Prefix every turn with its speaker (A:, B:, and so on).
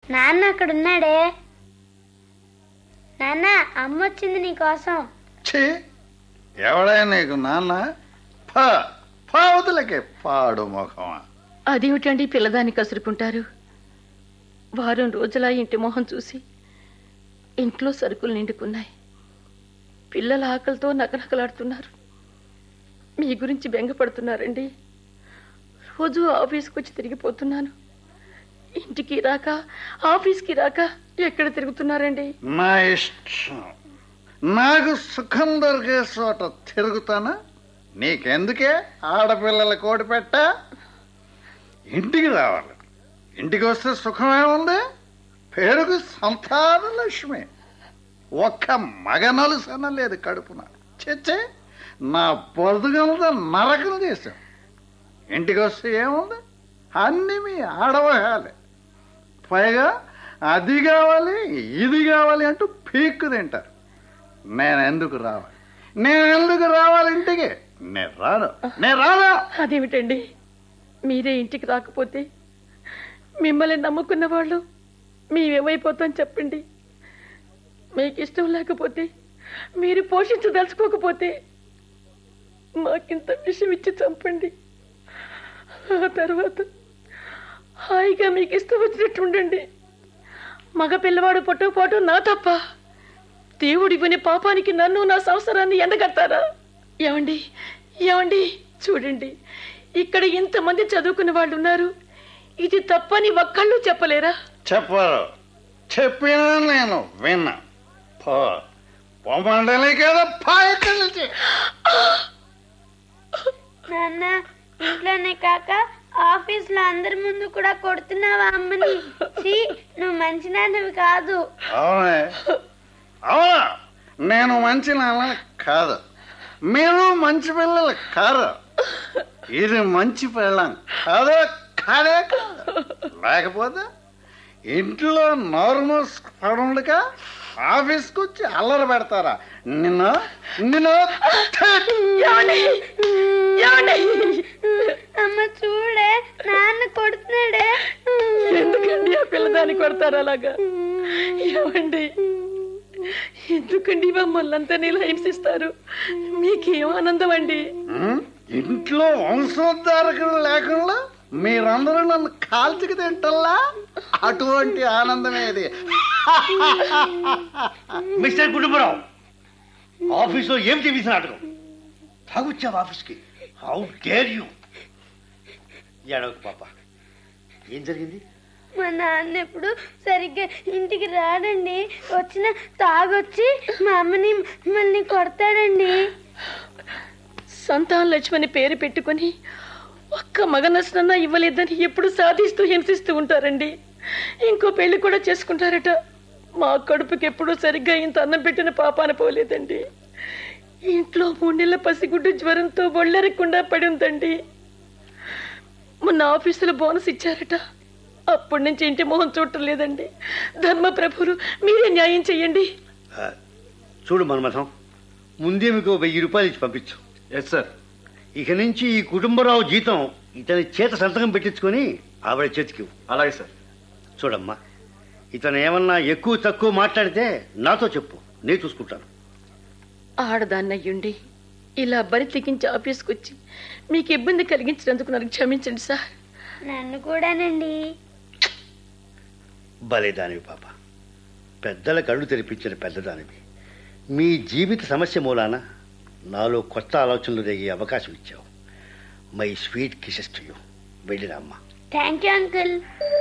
A: నాన్న అక్కడ ఉన్నాడే నాన్న అమ్మ వచ్చింది నీకోసం
B: ఛీ ఎవడైనా నీకు నాన్న పా పావతులకే పాడు ముఖమా
C: అదేమిటండి పిల్లదాన్ని కసురుకుంటారు వారం రోజులా ఇంటి మొహం చూసి ఇంట్లో సరుకులు నిండుకున్నాయి పిల్లల ఆకలితో నకనకలాడుతున్నారు మీ గురించి బెంగపడుతున్నారండి రోజు ఆఫీస్కి వచ్చి తిరిగిపోతున్నాను ఇంటికి రాక ఆఫీస్కి రాక ఎక్కడ తిరుగుతున్నారండి
B: నా ఇష్టం నాకు సుఖం దొరికే చోట తిరుగుతానా నీకెందుకే ఆడపిల్లల కోడి పెట్ట ఇంటికి రావాలి ఇంటికి వస్తే సుఖమేముంది పేరుకు సంతాన లక్ష్మి ఒక్క మగ నలుసన లేదు కడుపున చెచ్చే నా పొదుగంతా నరకం చేశాం ఇంటికి వస్తే ఏముంది అన్నీ మీ ఆడవహాలే పైగా అది కావాలి ఇది కావాలి అంటూ పీక్కు తింటారు నేను ఎందుకు రావాలి నేను ఎందుకు రావాలి ఇంటికి నేను రాను నేను రాను
C: అదేమిటండి మీరే ఇంటికి రాకపోతే మిమ్మల్ని నమ్ముకున్న వాళ్ళు మేమేమైపోతాం చెప్పండి మీకు ఇష్టం లేకపోతే మీరు పోషించదలుచుకోకపోతే మాకింత విషయం ఇచ్చి చంపండి ఆ తర్వాత హాయిగా మీకు ఇష్టం వచ్చినట్టు ఉండండి మగ పిల్లవాడు పుట్టకపోవటం నా తప్ప దేవుడి విని పాపానికి నన్ను నా సంవత్సరాన్ని ఎండగడతారా ఏమండి ఏమండి చూడండి ఇక్కడ ఇంతమంది చదువుకున్న వాళ్ళు ఉన్నారు ఇది తప్పని ఒక్కళ్ళు చెప్పలేరా
B: చెప్పరు చెప్పినా నేను విన్నా పో పొమ్మండలే కదా పాయ కలిసి
A: నాన్న ఇంట్లోనే కాక ఆఫీస్ లో అందరి ముందు కూడా కొడుతున్నావా అమ్మని ఛీ, నువ్వు మంచి నాన్నవి కాదు
B: అవునే అవునా నేను మంచి నాన్న కాదు మీరు మంచి పిల్లలు కాదు ఇది మంచి పిల్లం కాదే కాదే కాదు లేకపోతే ఇంట్లో నార్మల్ పడుండక ఆఫీస్కి వచ్చి అల్లరి పెడతారా నిన్ను నిన్ను
C: ఏమండి? ఏమండి?
A: అమ్మ చూడే నాన్న కొడుతున్నాడే
C: ఎందుకండి ఆ పిల్లదాన్ని కొడతారు అలాగా ఏమండి ఎందుకండి మమ్మల్ని అంతా ఇలా హింసిస్తారు మీకేం ఆనందం అండి
B: ఉమ్, ఇంట్లో వంశోద్ధారకులు లేకుండా మీరందరూ నన్ను కాల్చికి తింటల్లా అటువంటి ఆనందమేది
D: మిస్టర్ కుటుంబరావు ఆఫీస్లో ఏం చేసిన నాటకం తాగొచ్చావు ఆఫీస్కి హౌ డేర్ యూ ఏడవకు పాప ఏం జరిగింది
A: మా నాన్న ఎప్పుడు సరిగ్గా ఇంటికి రాడండి వచ్చిన తాగొచ్చి మా అమ్మని మమ్మల్ని కొడతాడండి
C: సంతాన లక్ష్మణి పేరు పెట్టుకొని ఒక్క మగ నష్టన ఇవ్వలేదని ఎప్పుడు సాధిస్తూ హింసిస్తూ ఉంటారండి ఇంకో పెళ్లి కూడా చేసుకుంటారట మా కడుపుకి ఎప్పుడూ సరిగ్గా ఇంత అన్నం పెట్టిన పాపాన పోలేదండి ఇంట్లో మూడు నెలల పసిగుడ్డు జ్వరంతో ఒళ్ళెరకుండా పడి ఉందండి మొన్న ఆఫీసులో బోనస్ ఇచ్చారట అప్పటి నుంచి ఇంటి మొహం చూడటం లేదండి ధర్మప్రభులు మీరే న్యాయం చెయ్యండి
D: ఆ, చూడు మన్మథం ముందే మీకు వెయ్యి రూపాయలు ఇచ్చి పంపించు
E: ఎస్ సార్
D: ఇక నుంచి ఈ కుటుంబరావు జీతం ఇతని చేత సంతకం పెట్టించుకొని ఆవిడ చేతికి ఇవ్వు.
E: అలాగే సార్
D: చూడమ్మా ఇతను ఏమన్నా ఎక్కువ తక్కువ మాట్లాడితే నాతో చెప్పు నేను చూసుకుంటాను
C: ఆడదాన్నయ్యుండి ఇలా బరి తెగించి ఆఫీస్కి వచ్చి మీకు ఇబ్బంది కలిగించినందుకు నాకు క్షమించండి సార్
A: నన్ను కూడానండి
D: భలేదానివి పాప పెద్దల కళ్ళు తెరిపించిన పెద్దదానివి మీ జీవిత సమస్య మూలాన నాలో కొత్త ఆలోచనలు రేగే అవకాశం ఇచ్చావు my sweet kisses to you వెళ్ళిరా అమ్మా
A: థ్యాంక్ యూ అంకుల్